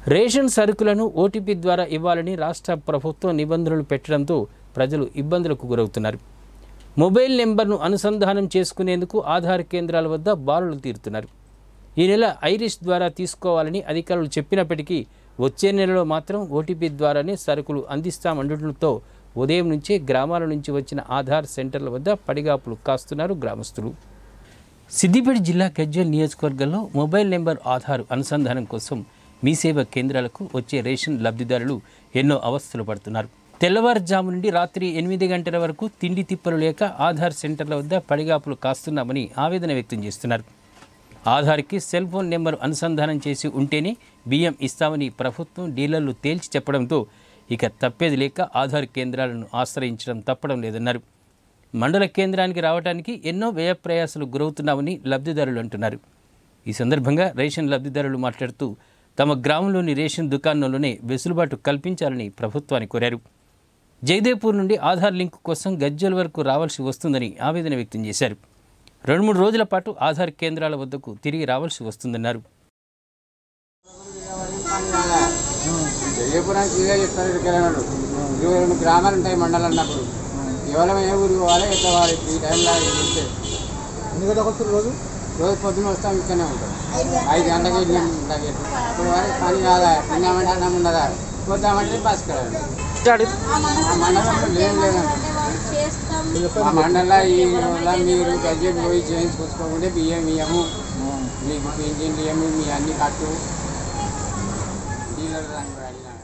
ration సరుకులను OTP ద్వారా ఇవ్వాలని రాష్ట్ర ప్రభుత్వం నిబంధనలు పెట్టడంతో ప్రజలు ఇబ్బందులకు గురవుతున్నారు మొబైల్ నెంబర్ను అనుసంధానం చేసుకునేందుకు ఆధార్ కేంద్రాల వద్ద బారులు తీరుతున్నారు ఈ నెల ఐరిష్ ద్వారా తీసుకోవాలని అధికారులు చెప్పినప్పటికీ వచ్చే నెలలో మాత్రం ఓటీపీ ద్వారానే సరుకులు అందిస్తామండటంతో ఉదయం నుంచే గ్రామాల నుంచి వచ్చిన ఆధార్ సెంటర్ల వద్ద పడిగాపులు కాస్తున్నారు గ్రామస్తులు సిద్దిపేట జిల్లా గజ్వెల్ నియోజకవర్గంలో మొబైల్ నెంబర్ ఆధార్ అనుసంధానం కోసం మీ సేవ కేంద్రాలకు వచ్చే రేషన్ లబ్ధిదారులు ఎన్నో అవస్థలు పడుతున్నారు తెల్లవారుజాము నుండి రాత్రి ఎనిమిది గంటల వరకు తిండి తిప్పలు లేక ఆధార్ సెంటర్ల వద్ద పడిగాపులు కాస్తున్నామని ఆవేదన వ్యక్తం చేస్తున్నారు ఆధార్కి సెల్ ఫోన్ నెంబర్ అనుసంధానం చేసి ఉంటేనే బియ్యం ఇస్తామని ప్రభుత్వం డీలర్లు తేల్చి చెప్పడంతో ఇక తప్పేది లేక ఆధార్ కేంద్రాలను ఆశ్రయించడం తప్పడం లేదన్నారు మండల కేంద్రానికి రావడానికి ఎన్నో వ్యయ ప్రయాసాలు గురవుతున్నామని లబ్ధిదారులు అంటున్నారు ఈ సందర్భంగా రేషన్ లబ్ధిదారులు మాట్లాడుతూ తమ గ్రామంలోని రేషన్ దుకాణంలోనే వెసులుబాటు కల్పించాలని ప్రభుత్వాన్ని కోరారు జయదేపూర్ నుండి ఆధార్ లింక్ కోసం గజ్జల వరకు రావాల్సి వస్తుందని ఆవేదన వ్యక్తం చేశారు రెండు మూడు రోజుల పాటు ఆధార్ కేంద్రాల వద్దకు తిరిగి రావాల్సి వస్తుందన్నారు జయపురానికి ఇదే చెప్తారు ఇక్కడన్నాడు ఇరవై రెండు గ్రామాలు ఉంటాయి మండలం అన్నప్పుడు కేవలం ఏ ఊరికి పోవాలి ఎట్లా పోవాలి ఈ టైంలో వెళ్తే ఎన్ని గంటలకు వస్తారు రోజు రోజు పొద్దున వస్తాం ఇక్కడనే ఉంటాం ఐదు గంటలకి ఎనిమిది గంటలకి ఇప్పుడు వరకు పని కాదా తిన్నామంటే అన్నం ఉండదా పోతామంటే బస్ కదండి ఆ మండలంలో లేదు లేదండి ఆ మండలంలో ఈ వల్ల మీరు బడ్జెట్ పోయి చేయించుకొచ్చుకోకుంటే బియ్యం ఇయ్యము మీకు పింఛన్లు ఇయ్యము మీ అన్ని కట్టు డీలర్ దాన్ని కూడా అడిగినాడు